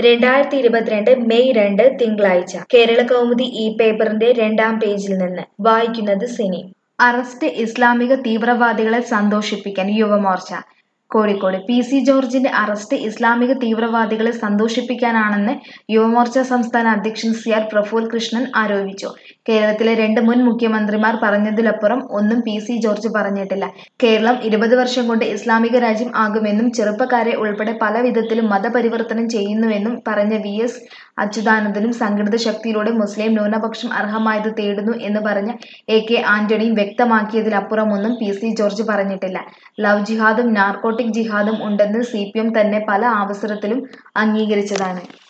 രണ്ടായിരത്തി ഇരുപത്തിരണ്ട് മെയ് രണ്ട് തിങ്കളാഴ്ച കേരള കൗമുദി ഈ പേപ്പറിന്റെ രണ്ടാം പേജിൽ നിന്ന് വായിക്കുന്നത് സിനി അറസ്റ്റ് ഇസ്ലാമിക തീവ്രവാദികളെ സന്തോഷിപ്പിക്കാൻ യുവമോർച്ച കോഴിക്കോട് പി സി ജോർജിന്റെ അറസ്റ്റ് ഇസ്ലാമിക തീവ്രവാദികളെ സന്തോഷിപ്പിക്കാനാണെന്ന് യുവമോർച്ച സംസ്ഥാന അധ്യക്ഷൻ സി ആർ പ്രഫുൽ കൃഷ്ണൻ ആരോപിച്ചു കേരളത്തിലെ രണ്ട് മുൻ മുഖ്യമന്ത്രിമാർ പറഞ്ഞതിലപ്പുറം ഒന്നും പി സി ജോർജ് പറഞ്ഞിട്ടില്ല കേരളം ഇരുപത് വർഷം കൊണ്ട് ഇസ്ലാമിക രാജ്യം ആകുമെന്നും ചെറുപ്പക്കാരെ ഉൾപ്പെടെ പല വിധത്തിലും മതപരിവർത്തനം ചെയ്യുന്നുവെന്നും പറഞ്ഞ വി എസ് അച്യുതാനന്ദനും സംഘടിത ശക്തിയിലൂടെ മുസ്ലിം ന്യൂനപക്ഷം അർഹമായത് തേടുന്നു എന്ന് പറഞ്ഞ എ കെ ആന്റണിയും വ്യക്തമാക്കിയതിലപ്പുറമൊന്നും പി സി ജോർജ് പറഞ്ഞിട്ടില്ല ലവ് ജിഹാദും നാർക്കോട്ടിക് ജിഹാദും ഉണ്ടെന്ന് സി പി എം തന്നെ പല അവസരത്തിലും അംഗീകരിച്ചതാണ്